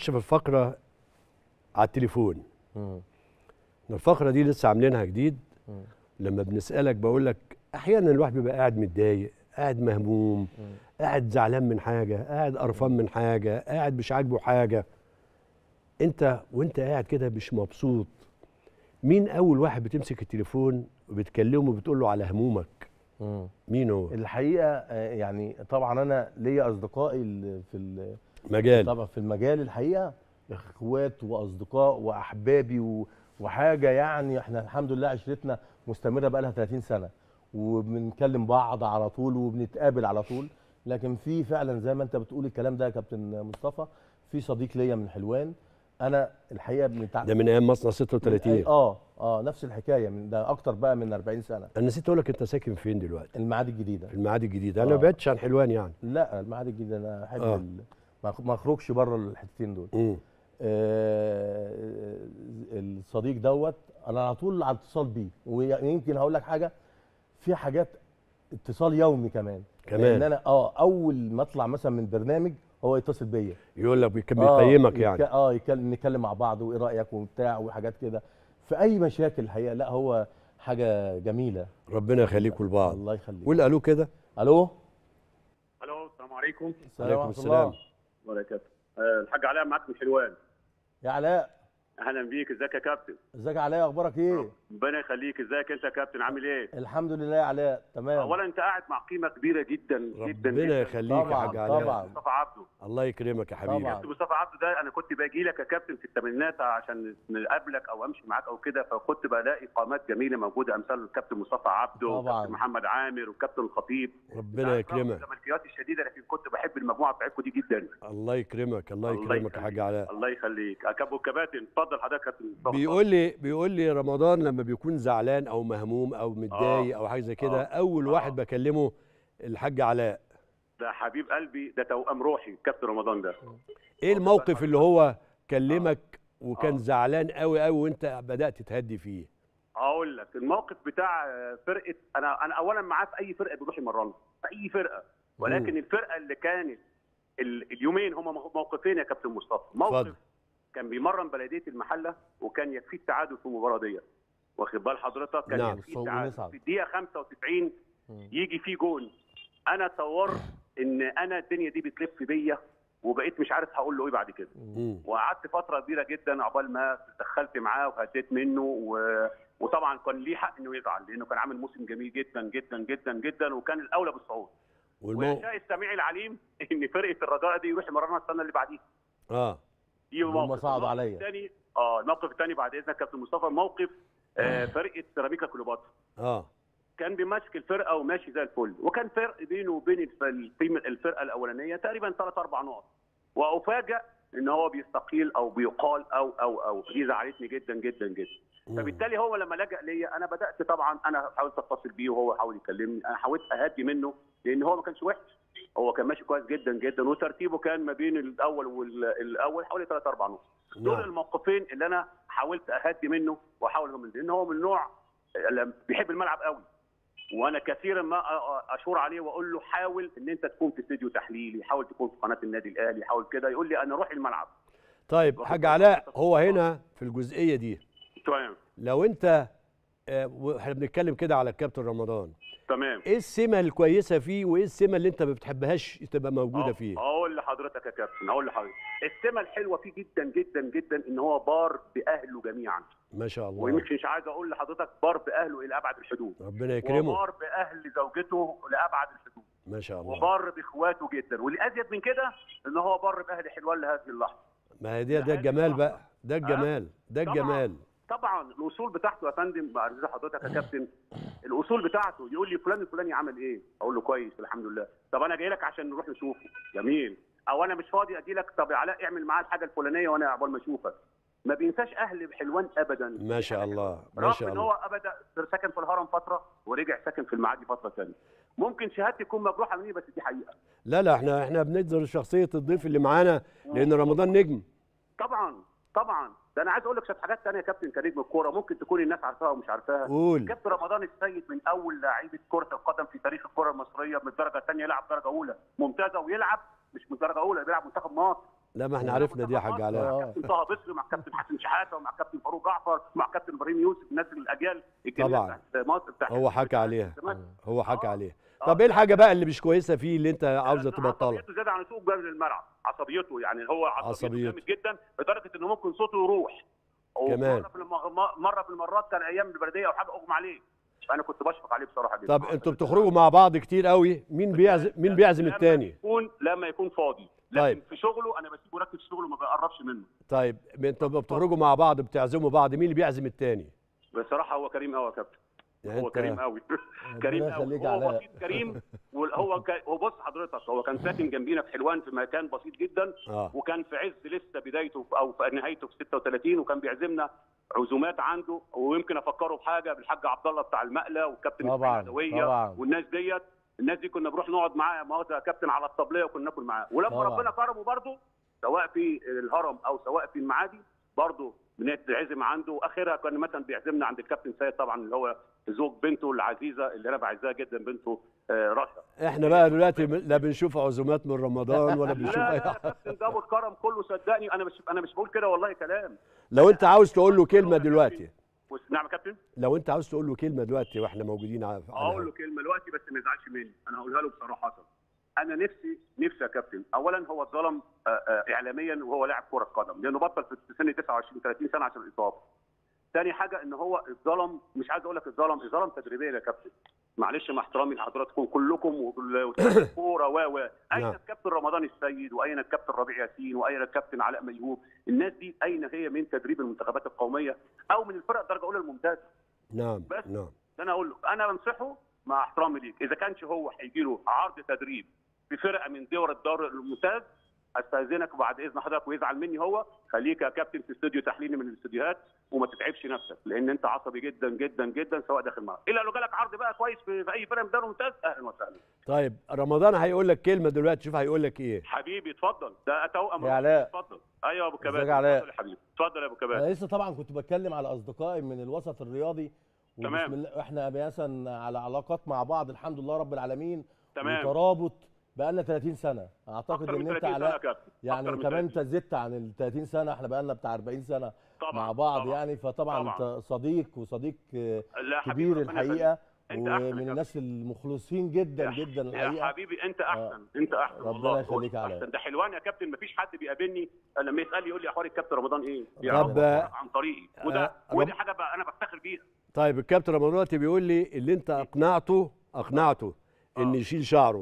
في الفقره على التليفون مم. الفقره دي لسه عاملينها جديد مم. لما بنسالك بقول لك احيانا الواحد بيبقى قاعد متضايق قاعد مهموم قاعد زعلان من حاجه قاعد قرفان من حاجه قاعد مش عاجبه حاجه انت وانت قاعد كده مش مبسوط مين اول واحد بتمسك التليفون وبتكلمه وبتقول له على همومك مم. مين هو الحقيقه آه، يعني طبعا انا ليا اصدقائي ال- في ال- مجال طبعا في المجال الحقيقه اخوات واصدقاء واحبابي و- وحاجه يعني احنا الحمد لله عشرتنا مستمره بقى لها 30 سنه وبنكلم بعض على طول وبنتقابل على طول لكن في فعلا زي ما انت بتقول الكلام ده يا كابتن مصطفى في صديق ليا من حلوان انا الحقيقه بنتع... ده من ايام مصنع 36 اه اه نفس الحكايه من ده اكتر بقى من 40 سنه انا نسيت اقول لك انت ساكن فين دلوقتي المعادي الجديده في المعادي الجديده انا آه. ما بعدتش عن حلوان يعني لا المعادي الجديده انا احب آه. ال- ما أخ- ما اخرجش بره الحتتين دول امم آه، الصديق دوت انا على طول على اتصال بيه ويمكن هقول لك حاجه في حاجات اتصال يومي كمان كمان. لان انا اه اول ما اطلع مثلا من برنامج هو يتصل بيا يقول لك بيك- آه، بيقيمك يتك- يعني اه يتكلم نتكلم مع بعض وايه رايك وبتاع وحاجات كده في اي مشاكل الحقيقه لا هو حاجه جميله ربنا يخليكم لبعض الله يخليك قول الو كده الو الو السلام عليكم السلام عليكم ورحمه السلام. الله وبركاته آه، الحاج علاء معاك من حلوان يا علاء اهلا بيك ازيك يا كابتن ازيك يا علاء اخبارك ايه ربنا يخليك ازيك انت يا كابتن عامل ايه الحمد لله يا علاء تمام اولا انت قاعد مع قيمه كبيره جدا جدا ربنا جدا يخليك يا طبعاً، حاج علاء طبعاً. مصطفى عبده الله يكرمك يا حبيبي طبعاً. كابتن مصطفى عبده ده انا كنت باجي لك يا كابتن في الثمانينات عشان نقابلك او امشي معاك او كده فكنت بلاقي قامات جميله موجوده امثال الكابتن مصطفى عبده طبعاً. وكابتن محمد عامر والكابتن الخطيب ربنا يكرمك الزملكاويات الشديده لكن كنت بحب المجموعه بتاعتكم دي جدا الله يكرمك الله الله يكرمك يا حاج يخليك. علاء الله يخليك اكبر الكباتن اتفضل حضرتك يا كابتن مصطفى بيقول لي بيقول لي رمضان لما بيكون زعلان او مهموم او متضايق او حاجه زي كده آه. اول آه. واحد بكلمه الحاج علاء ده حبيب قلبي ده توأم روحي كابتن رمضان ده ايه الموقف اللي هو كلمك وكان آه. زعلان قوي قوي وانت بدات تهدي فيه هقول لك الموقف بتاع فرقه انا انا اولا معاه في اي فرقه بيروح يمرنها في اي فرقه ولكن مم. الفرقه اللي كانت ال- اليومين هم موقفين يا كابتن مصطفى اتفضل. موقف كان بيمرن بلديه المحله وكان يكفيه التعادل في المباراه ديت واخد بال حضرتك كان نعم. يكفيه صوت التعادل ونصعد. في الدقيقه 95 مم. يجي فيه جون انا تصورت ان انا الدنيا دي بتلف بيا وبقيت مش عارف هقول له ايه بعد كده مم. وقعدت فتره كبيره جدا عقبال ما دخلت معاه وهديت منه و... وطبعا كان ليه حق انه يزعل لانه كان عامل موسم جميل جدا جدا جدا جدا وكان الاولى بالصعود والمو... ويشاء السميع العليم ان فرقه الرجاء دي يروح يمرنها السنه اللي بعديها اه دي هم موقف صعدوا الموقف عليا. الثاني اه الموقف الثاني بعد اذنك كابتن مصطفى موقف آه فرقه سيراميكا كليوباترا اه كان بيمسك الفرقه وماشي زي الفل وكان فرق بينه وبين الف- الفريم- الفرقه الاولانيه تقريبا ثلاث اربع نقط وافاجئ ان هو بيستقيل او بيقال او او او دي زعلتني جدا جدا جدا مم. فبالتالي هو لما لجأ ليا انا بدات طبعا انا حاولت اتصل بيه وهو حاول يكلمني انا حاولت اهدي منه لان هو ما كانش وحش هو كان ماشي كويس جدا جدا وترتيبه كان ما بين الاول والاول حوالي ثلاث اربع نقط دول نعم. الموقفين اللي انا حاولت اهدي منه واحاول من لان هو من نوع لم- بيحب الملعب قوي وانا كثيرا ما أ- أ- اشور عليه واقول له حاول ان انت تكون في استديو تحليلي حاول تكون في قناه النادي الاهلي حاول كده يقول لي انا روح الملعب طيب حاج علاء هو هنا في الجزئيه دي تمام لو انت آه، واحنا بنتكلم كده على الكابتن رمضان تمام ايه السمه الكويسه فيه وايه السمه اللي انت ما بتحبهاش تبقى موجوده أه- فيه اقول لحضرتك يا كابتن اقول لحضرتك السمه الحلوه فيه جدا جدا جدا ان هو بار باهله جميعا ما شاء الله ويمكن مش عايز اقول لحضرتك بار باهله الى ابعد الحدود ربنا يكرمه وبار باهل زوجته لابعد الحدود ما شاء الله وبار باخواته جدا والازيد من كده ان هو بار باهل حلوان لهذه اللحظه ما هي ده ده الجمال بقى ده الجمال ده طبعاً. الجمال طبعا الاصول بتاعته يا فندم بعد حضرتك يا كابتن الاصول بتاعته يقول لي فلان الفلاني عمل ايه اقول له كويس الحمد لله طب انا جاي لك عشان نروح نشوفه جميل او انا مش فاضي اجي لك طب يا علاء اعمل معاه الحاجه الفلانيه وانا عقبال ما اشوفك ما بينساش اهل حلوان ابدا ما شاء الله ما رغم شاء ان الله هو ابدا سكن في الهرم فتره ورجع سكن في المعادي فتره ثانيه ممكن شهادتي تكون مجروحه مني بس دي حقيقه لا لا احنا احنا بنظهر شخصيه الضيف اللي معانا لان رمضان نجم طبعا طبعا ده انا عايز اقول لك شويه حاجات ثانيه يا كابتن كنجم الكوره ممكن تكون الناس عارفاها ومش عارفاها قول كابتن رمضان السيد من اول لعيبه كره القدم في تاريخ الكره المصريه من الدرجه الثانيه يلعب درجه اولى ممتازه ويلعب مش من درجه اولى بيلعب منتخب مصر لا ما احنا أنا عرفنا دي يا حاج كنت علاء مع كابتن طه بصري مع كابتن حسن شحاته ومع كابتن فاروق جعفر ومع كابتن ابراهيم يوسف الناس الاجيال الجميله طبعاً. بتاعت مصر بتاعت هو حكى عليها زمان. هو حكى آه. عليها آه. طب ايه الحاجه بقى اللي مش كويسه فيه اللي انت عاوزه لأن تبطلها عصبيته زياده عن سوق جانب الملعب عصبيته يعني هو عصبيته عصبيته. جامد جدا لدرجه انه ممكن صوته يروح كمان. ومره في المغ... مره في المرات كان ايام البلديه او حاجه اغمى عليه فانا كنت بشفق عليه بصراحه جدا طب انتوا بتخرجوا مع بعض كتير قوي مين بيعزم مين بيعزم لما التاني يكون لما يكون فاضي لكن طيب. في شغله انا بسيبه يركز في شغله ما بقربش منه طيب انتوا بتخرجوا مع بعض بتعزموا بعض مين اللي بيعزم التاني بصراحه هو كريم قوي يا كابتن يعني هو انت كريم قوي كريم ربنا قوي يخليك هو علاء. بسيط كريم وهو ك... هو بص حضرتك هو كان ساكن جنبينا في حلوان في مكان بسيط جدا اه وكان في عز لسه بدايته او في نهايته في 36 وكان بيعزمنا عزومات عنده ويمكن افكره بحاجه بالحاج عبد الله بتاع المقله والكابتن طبعاً، إسماعيل عدوية طبعاً. والناس ديت الناس دي كنا بنروح نقعد معاه مؤاخذه يا كابتن على الطبليه وكنا ناكل معاه ولما طبعاً. ربنا كرمه برضه سواء في الهرم او سواء في المعادي برضه بنتعزم عنده واخرها كان مثلا بيعزمنا عند الكابتن سيد طبعا اللي هو زوج بنته العزيزه اللي انا بعزها جدا بنته آه، رشا احنا بقى دلوقتي لا بنشوف عزومات من رمضان ولا بنشوف لا اي لا حاجه كابتن ده ابو الكرم كله صدقني انا مش انا مش بقول كده والله كلام لو انت عاوز تقول له كلمه دلوقتي بص- نعم يا كابتن لو انت عاوز تقول له كلمه دلوقتي واحنا موجودين على على اقول له كلمه دلوقتي بس ما يزعلش مني انا هقولها له بصراحه انا نفسي نفسي يا كابتن اولا هو اتظلم آه، آه، اعلاميا وهو لاعب كره قدم لانه بطل في سن 29 30 سنه عشان الاصابه تاني حاجه ان هو اتظلم مش عايز اقول لك اتظلم اتظلم تدريبيا يا كابتن معلش مع احترامي لحضراتكم كلكم والكوره و و اين نعم. الكابتن رمضان السيد واين الكابتن ربيع ياسين واين الكابتن علاء ميهوب الناس دي اين هي من تدريب المنتخبات القوميه او من الفرق الدرجه الاولى الممتازه نعم بس. نعم ده انا اقول له انا بنصحه مع احترامي ليك اذا كانش هو هيجي له عرض تدريب في فرقه من دور الدور الممتاز استاذنك وبعد اذن حضرتك ويزعل مني هو خليك يا كابتن في استوديو تحليلي من الاستوديوهات وما تتعبش نفسك لان انت عصبي جدا جدا جدا سواء داخل الملعب الا لو جالك عرض بقى كويس في, في اي فرقه من الدوري الممتاز اهلا وسهلا طيب رمضان هيقول لك كلمه دلوقتي شوف هيقول لك ايه حبيبي اتفضل ده توأم يا علاء. اتفضل ايوه يا ابو كباتن ازيك يا علاء؟ اتفضل يا حبيبي اتفضل يا ابو كباتن انا لسه طبعا كنت بتكلم على اصدقائي من الوسط الرياضي وبسم تمام. الله احنا مثلا على علاقات مع بعض الحمد لله رب العالمين تمام. وترابط بقالنا 30 سنه اعتقد اكتر ان من انت 30 سنه يا علاء كابتن يعني أكتر من كمان 30. انت زدت عن ال 30 سنه احنا بقالنا بتاع 40 سنه طبعا مع بعض طبعا. يعني فطبعا طبعا. انت صديق وصديق آه، لا حبيبي كبير ربنا يخليك. الحقيقه أنت أحسن يا ومن كابتن. الناس المخلصين جدا يا- جدا يا الحقيقه حبيبي انت احسن انت احسن ربنا والله يخليك يا علاء. احسن ده حلوان يا كابتن مفيش حد بيقابلني لما يسال لي يقول لي اخبار الكابتن رمضان ايه طب، يعرفه عن طريقي وده آه، ودي رب- حاجه بقى انا بفتخر بيها طيب الكابتن رمضان دلوقتي بيقول لي اللي انت اقنعته اقنعته ان آه. يشيل شعره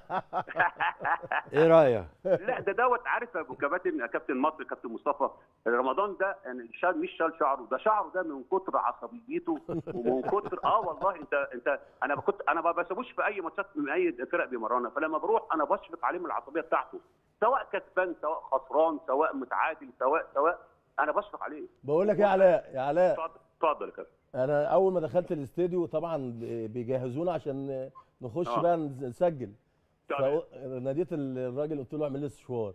ايه رايك لا ده دوت عارف يا ابو كباتن يا كابتن مصر كابتن مصطفى رمضان ده يعني شال مش شال شعره ده شعره ده من كتر عصبيته ومن كتر اه والله انت انت انا كنت انا ما بسيبوش في اي ماتشات من اي فرق بيمرنا فلما بروح انا بشفق عليه من العصبيه بتاعته سواء كسبان سواء خسران سواء متعادل سواء سواء انا بشفق عليه بقول لك يا علاء يا علاء اتفضل اتفضل يا كابتن انا اول ما دخلت الاستديو طبعا بيجهزونا عشان نخش آه. بقى نسجل تمام. فناديت الراجل قلت له اعمل لي استشوار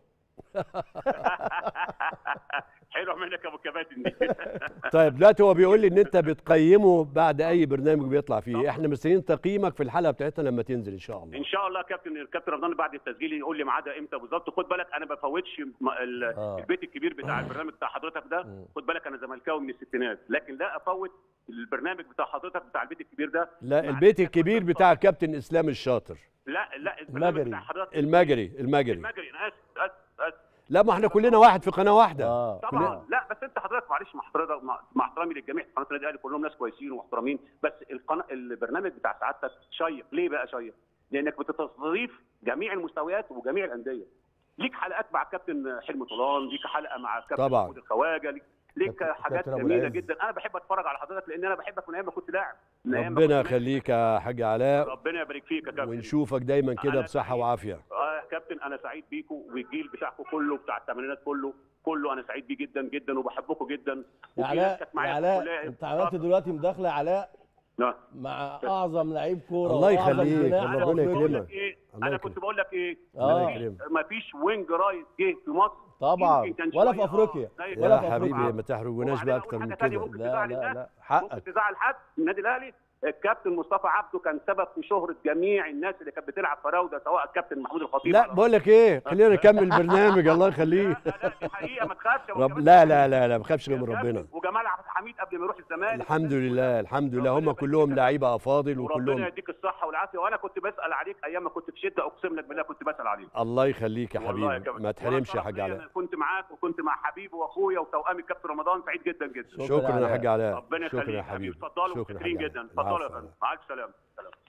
حلو منك يا ابو كباتن دي طيب دلوقتي هو بيقول لي ان انت بتقيمه بعد اي برنامج بيطلع فيه احنا مستنيين تقييمك في الحلقه بتاعتنا لما تنزل ان شاء الله ان شاء الله كابتن الكابتن رمضان بعد التسجيل يقول لي ميعادها امتى بالظبط خد بالك انا ما بفوتش م- ال- آه. البيت الكبير بتاع البرنامج بتاع حضرتك ده مم. خد بالك انا زملكاوي من الستينات لكن لا افوت البرنامج بتاع حضرتك بتاع البيت الكبير ده لا مع البيت الناس الكبير والناس بتاع كابتن اسلام الشاطر لا لا البرنامج المجري. بتاع حضرتك المجري المجري المجري انا اسف اسف اسف لا ما احنا كلنا واحد في قناه واحده اه طبعا لا بس انت حضرتك معلش مع احترامي مع مع احترامي للجميع قناه النادي الاهلي كلهم ناس كويسين ومحترمين بس القناه البرنامج بتاع سعادتك شيق ليه بقى شيق؟ لانك بتستضيف جميع المستويات وجميع الانديه ليك حلقات مع الكابتن حلمي طولان ليك حلقه مع الكابتن طبعا. محمود الخواجه ليك ليك كابتن- حاجات كابتن أبو جميله العز. جدا انا بحب اتفرج على حضرتك لان انا بحبك من ايام ما كنت لاعب من أيام ما ربنا كنت يخليك يا حاج علاء ربنا يبارك فيك يا كابتن ونشوفك دايما كده أنا بصحه سعيد. وعافيه اه يا كابتن انا سعيد بيكم والجيل بتاعكم كله بتاع الثمانينات كله كله انا سعيد بيه جدا جدا وبحبكم جدا يا وفي ناس علاء كانت يا معايا في علاء الكلية. انت عملت اتفضل. دلوقتي مداخله يا علاء نعم. مع اعظم لعيب كوره الله وأعظم يخليك، جناح ربنا في كنت أفريقيا. بقول يكرمك. لك ايه الله انا يكرمك. كنت بقول لك ايه آه. ربنا يكرمك. ما فيش وينج رايت جه في مصر طبعا يمكن كان ولا شوية، في افريقيا آه، زي ولا يا في حبيبي افريقيا ما تحرجوناش وبعدين بقى أقول اكتر حاجة من تانية كده ممكن لا تزعل لا الناس لا ممكن حقك تزعل حد من النادي الاهلي الكابتن مصطفى عبده كان سبب في شهره جميع الناس اللي كانت بتلعب فراوده سواء الكابتن محمود الخطيب لا بقول لك ايه خلينا نكمل البرنامج الله يخليه لا لا دي حقيقه ما تخافش يا أبو رب كمال. لا لا لا لا ما بخافش غير يا من كابتن. ربنا وجمال عبد الحميد قبل ما يروح الزمالك الحمد لله الحمد لله هم ربنا كلهم يبارك لعيبه افاضل وربنا وكلهم يديك الصحه والعافيه وانا كنت بسال عليك ايام ما كنت في شده اقسم لك بالله كنت بسال عليك الله يخليك يا والله حبيبي كابتن. ما تحرمش يا وأنا حاج شرف ليا علاء إن كنت معاك وكنت مع حبيبي واخويا وتوامي الكابتن رمضان سعيد جدا جدا شكراً شكرا يا علاء. حاج علاء ربنا شكرا يخليك يا حبيبي حبيبي اتفضلوا شكرا يا متشكرين حاج جدا علاء. اتفضلوا يا العفو. فندم مع الف سلامه سلام